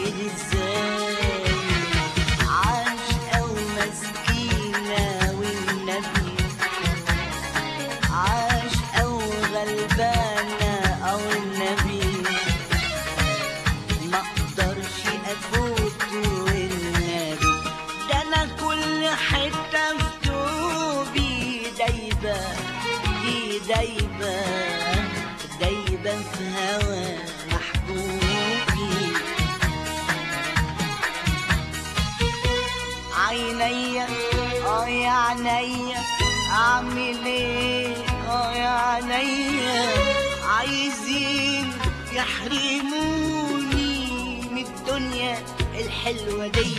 ازاي عاشقة ومسكينة والنبي عاشقة وغلبانة أو النبي ما اقدرش افوته والنبي ده انا كل حته في توبي دايبه دي دايبه دايبه في هوا محبوبي عينيا اه يا عينيا اعمل ايه اه يا عينيا عايزين يحرموني من الدنيا الحلوه دي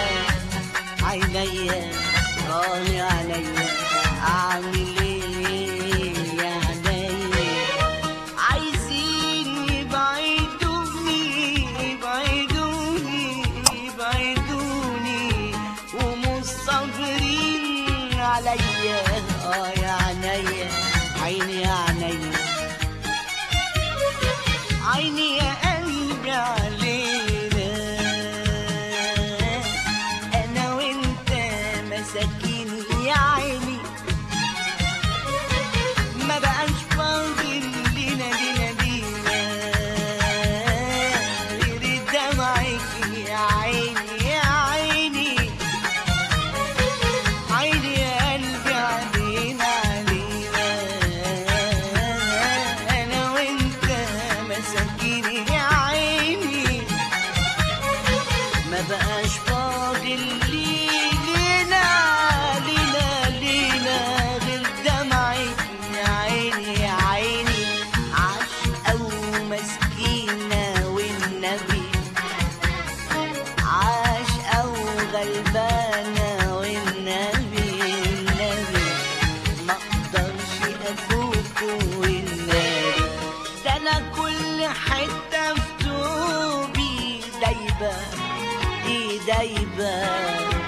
عينيا اه يا عينيا اعمل ايه يا عينيا عايزين يبعدوني يبعدوني يبعدوني ومش صابرين عليا اه يا عينيا عيني يا عينيا عيني يا قلبي علينا انا وانت مساكين يا عيني ما بقاش فاضل لينا لينا لينا غير دمعك يا عيني يا عيني عيني يا قلبي علينا علينا انا وانت مساكين يا عيني ما بقاش فاضل لي لينا لينا لينا غير دمعك يا عيني يا عيني عاشقة ومسكينة والنبي عاشقة وغلبانة والنبي النبي ما اقدرش افوته والنبي ده انا كل حتة في توبي دايبة دي دايبة